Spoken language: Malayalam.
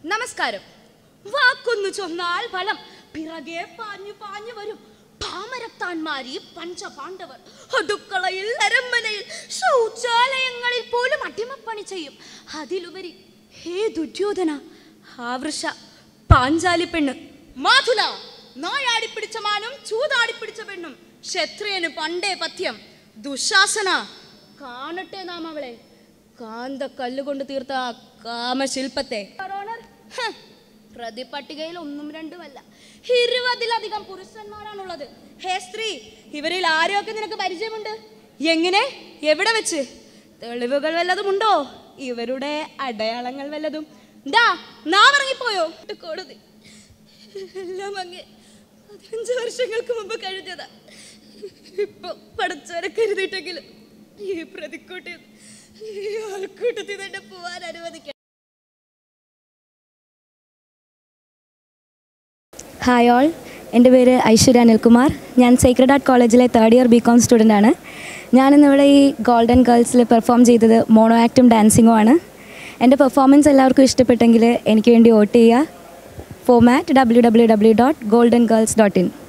നമസ്കാരം വാക്കൊന്നു ചൊന്നാൽ ഫലം പിറകെ പാഞ്ഞു പാഞ്ഞു വരും പാമരത്താന്മാരി പഞ്ചപാണ്ഡവർ അടുക്കളയിൽ അരമനയിൽ ശൗചാലയങ്ങളിൽ പോലും അടിമപ്പണി ചെയ്യും അതിലുപരി ഹേ ദുര്യോധന ആവൃഷ പാഞ്ചാലി പെണ്ണ് മാധുല നായാടിപ്പിടിച്ച മാനും ചൂതാടിപ്പിടിച്ച പെണ്ണും ക്ഷത്രിയന് പണ്ടേ പഥ്യം ദുശാസന കാണട്ടെ നാം അവളെ കാന്ത കല്ലുകൊണ്ട് തീർത്ത ആ കാമശില്പത്തെ ഹ്, പ്രതിപട്ടികയിൽ ഒന്നും രണ്ടുമല്ല ഇരുപതിലധികം പുരുഷന്മാരാണുള്ളത് ഹേ സ്ത്രീ ഇവരിൽ ആരെയൊക്കെ നിനക്ക് പരിചയമുണ്ട് എങ്ങനെ എവിടെ വെച്ച് തെളിവുകൾ വല്ലതും ഉണ്ടോ ഇവരുടെ അടയാളങ്ങൾ വല്ലതും ദാ നാം ഇറങ്ങിപ്പോയോ കോടതി എല്ലാം അങ്ങ് പതിനഞ്ച് വർഷങ്ങൾക്ക് മുമ്പ് കഴിഞ്ഞതാ ഇപ്പൊ പടച്ചവരെ കരുതിയിട്ടെങ്കിലും ഈ പ്രതിക്കൂട്ടി ഈ ആൾക്കൂട്ടത്തിൽ തന്നെ പോവാൻ അനുവദിക്കണം ഹായ് ഓൾ എൻ്റെ പേര് ഐശ്വര്യ അനിൽകുമാർ ഞാൻ സേക്രഡ് ആർട്ട് കോളേജിലെ third year B Com student ആണ് ഞാനിന്നിവിടെ ഈ ഗോൾഡൻ ഗേൾസിൽ പെർഫോം ചെയ്തത് മോണോ ആക്റ്റും ഡാൻസിങ്ങും ആണ് എൻ്റെ പെർഫോമൻസ് എല്ലാവർക്കും ഇഷ്ടപ്പെട്ടെങ്കിൽ എനിക്ക് വേണ്ടി വോട്ട് ചെയ്യുക ഫോമാറ്റ് W W W dot Golden Girls dot in